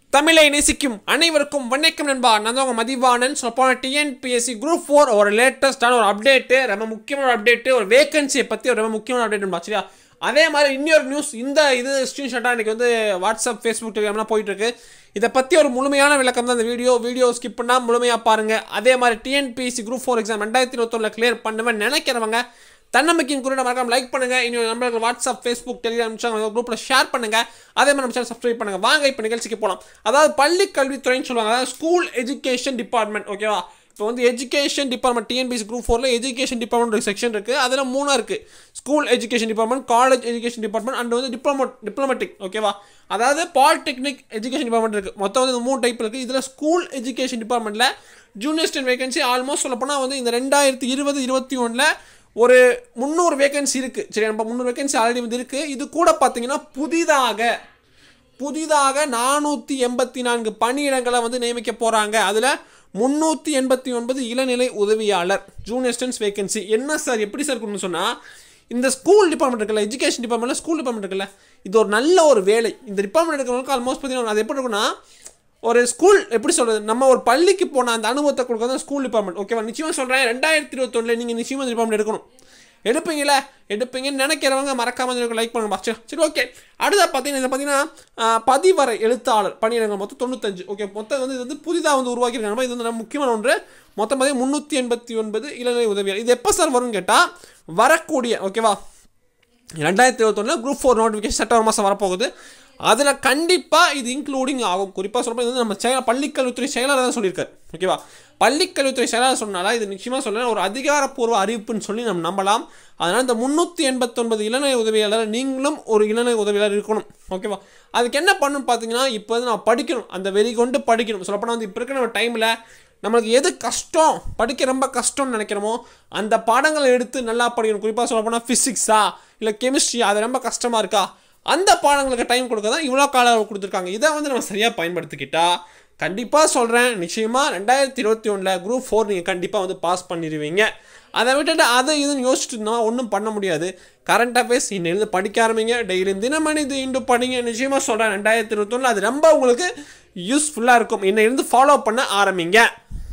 தமிழை நேசிக்கும் அனைவருக்கும் வணக்கம் நண்பா நான் தான் உங்க மதிவானன் சொல்ல போன டிஎன்பிஎஸ்சி குரூப் ஃபோர் ஒரு லேட்டஸ்டான ஒரு அப்டேட்டு ரொம்ப முக்கியமான ஒரு அப்டேட்டு ஒரு வேகன்சியை பற்றி ஒரு ரொம்ப முக்கியமான அப்டேட் நண்பா சரியா அதே மாதிரி இன்னொரு நியூஸ் இந்த இது ஸ்க்ரீன்ஷாட்டாக இன்றைக்கி வந்து வாட்ஸ்அப் ஃபேஸ்புக் டெலிகிராம்லாம் போயிட்டு இருக்கு இதை பற்றி ஒரு முழுமையான விளக்கம் தான் இந்த வீடியோ வீடியோ ஸ்கிப் பண்ணால் முழுமையாக பாருங்கள் அதே மாதிரி டிஎன்பிஎஸ்சி குரூப் ஃபோர் எக்ஸாம் ரெண்டாயிரத்தி இருபத்தொன்னில் கிளியர் பண்ணுவேன் நினைக்கிறவங்க தன்னம்பிக்கையின் குறிப்பிட்ட மறக்காம லைக் பண்ணுங்க இன்னும் நம்மளுக்கு வாட்ஸ்அப் ஃபேஸ்புக் டெலிகிராம் குரூப்பில் ஷேர் பண்ணுங்க அதே மாதிரி நம்ம சேனல் சப்ஸ்கிரைப் பண்ணுங்க வாங்க இப்போ நிகழ்ச்சிக்கு போகலாம் அதாவது பள்ளி கல்வித்துறைன்னு சொல்லுவாங்க அதாவது ஸ்கூல் எஜுகேஷன் டிபார்ட்மெண்ட் ஓகேவா இப்போ வந்து எஜுகேஷன் டிபார்ட்மெண்ட் டிஎன்பிசி குரூப் ஃபோரில் எஜுகேஷன் டிபார்ட்மெண்ட் ஒரு செக்ஷன் இருக்குது அதில் மூணாக இருக்குது school education department college education department and வந்து டிப்ளமோ டிப்ளமேட்டிக் ஓகேவா அதாவது பாலிடெக்னிக் எஜுகேஷன் டிபார்ட்மெண்ட் இருக்குது மொத்தம் வந்து இந்த மூணு டைப் இருக்குது இதில் ஸ்கூல் எஜுகேஷன் டிபார்ட்மெண்ட்டில் ஜூனியர் ஸ்டென் வேகன்சி ஆல்மோஸ்ட் சொல்லப்போனால் வந்து இந்த ரெண்டாயிரத்தி இருபது இருபத்தி ஒன்றில் ஒரு முந்நூறு வேகன்சி இருக்குது சரி நம்ம முந்நூறு வேகன்சி ஆல்ரெடி வந்து இருக்குது இது கூட பார்த்தீங்கன்னா புதிதாக புதிதாக நானூற்றி எண்பத்தி நான்கு பணியிடங்களை வந்து நியமிக்க போகிறாங்க அதில் முந்நூற்றி எண்பத்தி ஒன்பது இளநிலை உதவியாளர் ஜூனியர் ஸ்டன்ஸ் வேகன்சி என்ன சார் எப்படி சார் கொடுன்னு சொன்னால் இந்த ஸ்கூல் டிபார்ட்மெண்ட் இருக்குல்ல எஜுகேஷன் டிபார்ட்மெண்ட்டில் ஸ்கூல் டிபார்ட்மெண்ட் இருக்குல்ல இது ஒரு நல்ல ஒரு வேலை இந்த டிபார்ட்மெண்ட் இருக்கிறவங்களுக்கு ஆல்மோஸ்ட் பார்த்தீங்கன்னா அது எப்படி இருக்குன்னா ஒரு ஸ்கூல் எப்படி சொல்கிறது நம்ம ஒரு பள்ளிக்கு போன அந்த அனுபவத்தை கொடுக்க தான் ஸ்கூல் டிபார்ட்மெண்ட் ஓகேவா நிச்சயமாக சொல்கிறேன் ரெண்டாயிரத்தி இருபத்தொன்னில் நீங்கள் நிச்சயமாக இந்த டிபார்ட்மெண்ட் எடுக்கணும் எடுப்பீங்களே எடுப்பீங்கன்னு நினைக்கிறவங்க மறக்காம லைக் பண்ணுங்க சரி சரி ஓகே அடுத்தா பார்த்தீங்கன்னா இதில் பார்த்தீங்கன்னா பதிவரை எழுத்தாளர் பணியிடங்கள் மொத்தம் தொண்ணூத்தஞ்சு ஓகே மொத்தம் வந்து இது வந்து புதிதாக வந்து உருவாக்கியிருக்காங்க இது வந்து நம்ம முக்கியமான ஒன்று மொத்தம் பார்த்தீங்கன்னா முந்நூற்றி எண்பத்தி ஒன்பது இளநிலை உதவியாளர் இது எப்போ சார் வரும்னு கேட்டால் வரக்கூடிய ஓகேவா ரெண்டாயிரத்தி இருபத்தொன்னில் குரூப் ஃபோர் நோட்டிஃபிகேஷன் செப்டம்பர் மாதம் வரப்போகுது அதில் கண்டிப்பாக இது இன்க்ளூடிங் ஆகும் குறிப்பாக சொல்கிறப்ப இது வந்து நம்ம செயல பள்ளிக்கல்வித்துறை செயலாளர் தான் சொல்லியிருக்காரு ஓகேவா பள்ளிக்கல்வித்துறை செயலாளர் சொன்னால இது நிச்சயமாக சொல்லலாம் ஒரு அதிகாரப்பூர்வ அறிவிப்புன்னு சொல்லி நம்ம நம்பலாம் அதனால் இந்த முந்நூற்றி எண்பத்தொன்பது இளநிலை உதவியாளர் நீங்களும் ஒரு இளநிலை உதவியாளர் இருக்கணும் ஓகேவா அதுக்கு என்ன பண்ணணும் பார்த்தீங்கன்னா இப்போ வந்து நான் படிக்கணும் அந்த வெறி கொண்டு படிக்கணும் சொல்லப்போனால் வந்து இப்போ இருக்கிற நம்ம டைமில் நம்மளுக்கு எது கஷ்டம் படிக்க ரொம்ப கஷ்டம்னு நினைக்கிறோமோ அந்த பாடங்களை எடுத்து நல்லா படிக்கணும் குறிப்பாக சொல்ல போனால் ஃபிசிக்ஸா இல்லை கெமிஸ்ட்ரி அது ரொம்ப கஷ்டமாக இருக்கா அந்த பாடங்களுக்கு டைம் கொடுக்க தான் இவ்வளோ கால அளவு கொடுத்துருக்காங்க இதை வந்து நம்ம சரியாக பயன்படுத்திக்கிட்டா கண்டிப்பாக சொல்கிறேன் நிச்சயமாக ரெண்டாயிரத்தி இருபத்தி ஒன்றில் குரூப் ஃபோர் நீங்கள் கண்டிப்பாக வந்து பாஸ் பண்ணிடுவீங்க அதை விட்டுட்டு அதை இதுன்னு யோசிச்சுட்டு இருந்தோம் ஒன்றும் பண்ண முடியாது கரண்ட் அஃபேர்ஸ் இன்னிலிருந்து படிக்க ஆரம்பிங்க டெய்லியும் தினமணி இது இன்று படிங்க நிச்சயமாக சொல்கிறேன் ரெண்டாயிரத்தி இருபத்தொன்னில் அது ரொம்ப உங்களுக்கு யூஸ்ஃபுல்லாக இருக்கும் இன்னிலிருந்து ஃபாலோ பண்ண ஆரம்பிங்க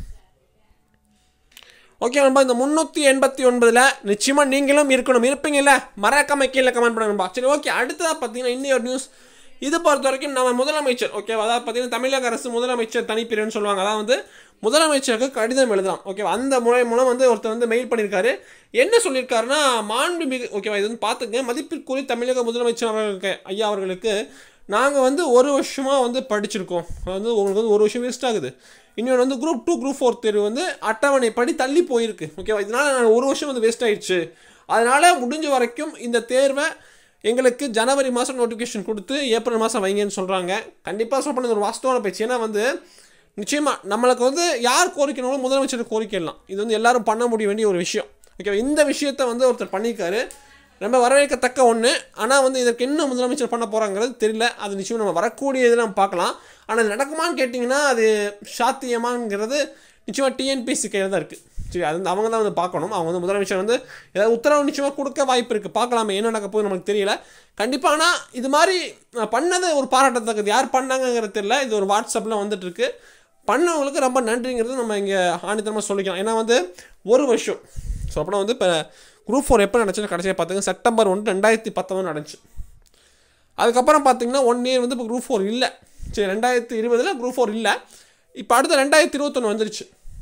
ஓகே நண்பா இந்த முந்நூற்றி எண்பத்தி ஒன்பதில் நிச்சயமாக நீங்களும் இருக்கணும் இருப்பீங்கல்ல மறக்காம கீழே கமெண்ட் பண்ணுங்கப்பா சரி ஓகே அடுத்ததாக பார்த்தீங்கன்னா இன்னொரு நியூஸ் இது பொறுத்த வரைக்கும் நம்ம முதலமைச்சர் ஓகே அதாவது பார்த்தீங்கன்னா தமிழக அரசு முதலமைச்சர் தனிப்பிரிவுன்னு சொல்லுவாங்க அதாவது வந்து முதலமைச்சருக்கு கடிதம் எழுதலாம் ஓகேவா அந்த முறை மூலம் வந்து ஒருத்தர் வந்து மெயில் பண்ணியிருக்காரு என்ன சொல்லியிருக்காருன்னா மாண்புமிகு ஓகேவா இது வந்து பார்த்துங்க மதிப்பிற்குரிய தமிழக முதலமைச்சர் அவர்களுக்கு ஐயா அவர்களுக்கு நாங்கள் வந்து ஒரு வருஷமாக வந்து படிச்சிருக்கோம் வந்து உங்களுக்கு வந்து ஒரு வருஷம் வேஸ்ட் ஆகுது இன்னொன்று வந்து குரூப் டூ குரூப் ஃபோர் தேர்வு வந்து அட்டவணை படி தள்ளி போயிருக்கு ஓகேவா இதனால் ஒரு வருஷம் வந்து வேஸ்ட் ஆயிடுச்சு அதனால் முடிஞ்ச வரைக்கும் இந்த தேர்வை எங்களுக்கு ஜனவரி மாதம் நோட்டிஃபிகேஷன் கொடுத்து ஏப்ரல் மாதம் வைங்கன்னு சொல்கிறாங்க கண்டிப்பாக சொல்லப்பட்ட ஒரு வாஸ்தவான பேச்சு ஏன்னா வந்து நிச்சயமாக நம்மளுக்கு வந்து யார் கோரிக்கைனாலும் முதலமைச்சர் கோரிக்கை எல்லாம் இது வந்து எல்லாரும் பண்ண முடிய வேண்டிய ஒரு விஷயம் ஓகேவா இந்த விஷயத்த வந்து ஒருத்தர் பண்ணியிருக்காரு ரொம்ப வரவேற்கத்தக்க ஒன்று ஆனால் வந்து இதற்கு என்ன முதலமைச்சர் பண்ண போகிறாங்கிறது தெரியல அது நிச்சயம் நம்ம வரக்கூடிய இதில் நம்ம பார்க்கலாம் ஆனால் நடக்குமான்னு கேட்டிங்கன்னா அது சாத்தியமாங்கிறது நிச்சயமாக டிஎன்பிசி கையில் தான் இருக்குது சரி அது வந்து அவங்க தான் வந்து பார்க்கணும் அவங்க வந்து முதலமைச்சர் வந்து ஏதாவது உத்தரவு நிச்சயமாக கொடுக்க வாய்ப்பு இருக்குது பார்க்கலாமே என்ன நடக்க போகுது நமக்கு தெரியல கண்டிப்பாக ஆனால் இது மாதிரி பண்ணது ஒரு பாராட்டத்தக்கது யார் பண்ணாங்கங்கிறது தெரியல இது ஒரு வாட்ஸ்அப்பில் வந்துட்டுருக்கு பண்ணவங்களுக்கு ரொம்ப நன்றிங்கிறது நம்ம இங்கே ஆணித்தனமாக சொல்லிக்கலாம் ஏன்னா வந்து ஒரு வருஷம் ஸோ அப்படின்னா வந்து இப்போ குரூப் ஃபோர் எப்போ நடந்துச்சுன்னு கடைசியாக பார்த்துங்க செப்டம்பர் ஒன்று ரெண்டாயிரத்தி பத்தொம்பது நடந்துச்சு அதுக்கப்புறம் பார்த்தீங்கன்னா ஒன் இயர் வந்து இப்போ குரூப் ஃபோர் இல்லை சரி ரெண்டாயிரத்தி இருபதில் குரூப் ஃபோர் இல்லை இப்போ அடுத்த ரெண்டாயிரத்தி இருபத்தொன்று வந்துருச்சு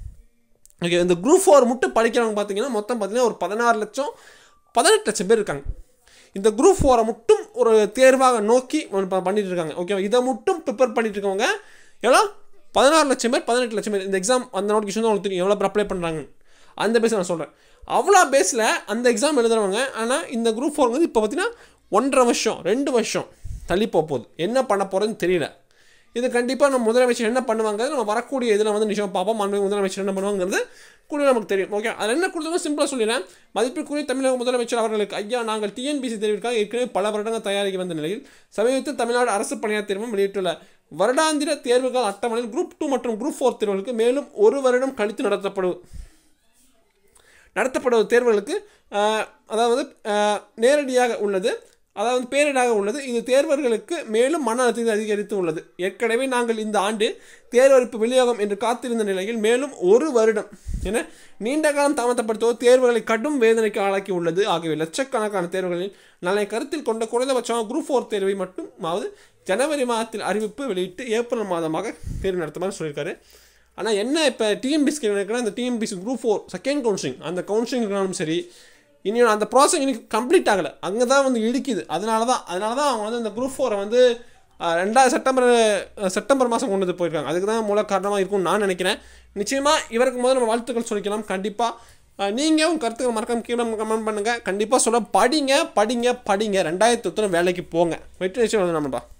ஓகே இந்த குரூப் ஃபோர் மட்டும் படிக்கிறவங்க பார்த்தீங்கன்னா மொத்தம் பார்த்தீங்கன்னா ஒரு பதினாறு லட்சம் பதினெட்டு லட்சம் பேர் இருக்காங்க இந்த குரூப் ஃபோரை மட்டும் ஒரு தேர்வாக நோக்கி பண்ணிட்டு இருக்காங்க ஓகேவா இதை மட்டும் ப்ரிப்பேர் பண்ணிட்டு இருக்கவங்க எவ்வளோ பதினாறு லட்சம் பேர் பதினெட்டு லட்சம் பேர் இந்த எக்ஸாம் அந்த நோட்டிஃபிகேஷன் தான் உங்களுக்கு தெரியும் எவ்வளோ பேர் அப்ளை பண்ணுறாங்க அந்த பேஸை நான் சொல்கிறேன் அவ்வளோ பேஸில் அந்த எக்ஸாம் எழுதுறவங்க ஆனால் இந்த குரூப் ஃபோர் வந்து இப்போ பார்த்தீங்கன்னா ஒன்றரை வருஷம் ரெண்டு வருஷம் தள்ளி போக போகுது என்ன பண்ண போகிறதுன்னு தெரியல இது கண்டிப்பாக நம்ம முதலமைச்சர் என்ன பண்ணுவாங்க நம்ம வரக்கூடிய இதில் வந்து நிச்சயம் பார்ப்போம் மாண்பு முதலமைச்சர் என்ன பண்ணுவாங்கிறது கூட நமக்கு தெரியும் ஓகே அதில் என்ன கொடுத்தோம் சிம்பிளாக சொல்லிடுறேன் மதிப்பிற்குரிய தமிழக முதலமைச்சர் அவர்களுக்கு ஐயா நாங்கள் டிஎன்பிசி தேர்விற்காக ஏற்கனவே பல வருடங்கள் தயாரிக்க வந்த நிலையில் சமீபத்தில் தமிழ்நாடு அரசு பணியார் தேர்வும் வெளியிட்டுள்ள வருடாந்திர தேர்வுகள் அட்டவணையில் குரூப் டூ மற்றும் குரூப் ஃபோர் தேர்வுகளுக்கு மேலும் ஒரு வருடம் கழித்து நடத்தப்படும் நடத்தப்படும் தேர்வுகளுக்கு அதாவது நேரடியாக உள்ளது அதாவது பேரிடாக உள்ளது இது தேர்வர்களுக்கு மேலும் மன அழுத்தத்தை அதிகரித்து உள்ளது ஏற்கனவே நாங்கள் இந்த ஆண்டு தேர்வறிப்பு விநியோகம் என்று காத்திருந்த நிலையில் மேலும் ஒரு வருடம் என நீண்ட காலம் தாமதப்படுத்துவோர் தேர்வுகளை கடும் வேதனைக்கு ஆளாக்கி உள்ளது ஆகவே லட்சக்கணக்கான தேர்வுகளில் நலனை கருத்தில் கொண்ட குறைந்தபட்சமாக குரூப் ஃபோர் தேர்வை மட்டும் அதாவது ஜனவரி மாதத்தில் அறிவிப்பு வெளியிட்டு ஏப்ரல் மாதமாக தேர்வு நடத்துமாறு சொல்லியிருக்காரு ஆனால் என்ன இப்போ டிஎம்பிசிக்கு இருக்கிற அந்த TNPSC group four second counselling அந்த கவுன்சிலிங்னாலும் சரி இன்னும் அந்த ப்ராசஸ் இன்னைக்கு கம்ப்ளீட் ஆகலை அங்கே தான் வந்து இடிக்குது அதனால தான் அதனால தான் அவங்க வந்து இந்த குரூப் ஃபோரை வந்து அஹ், ரெண்டாவது செப்டம்பர் அஹ், செப்டம்பர் மாதம் கொண்டு வந்து போயிருக்காங்க அதுக்கு தான் மூல காரணமாக இருக்கும்னு நான் நினைக்கிறேன் நிச்சயமாக இவருக்கு முதல்ல நம்ம வாழ்த்துக்கள் சொல்லிக்கலாம் கண்டிப்பாக நீங்கள் உங்கள் கருத்துக்கள் மறக்காம கீழே கமெண்ட் பண்ணுங்கள் கண்டிப்பாக சொல்ல படிங்க படிங்க படிங்க ரெண்டாயிரத்தி ஒத்துல வேலைக்கு போங்க வெற்றி நிச்சயம் நம்மப்பா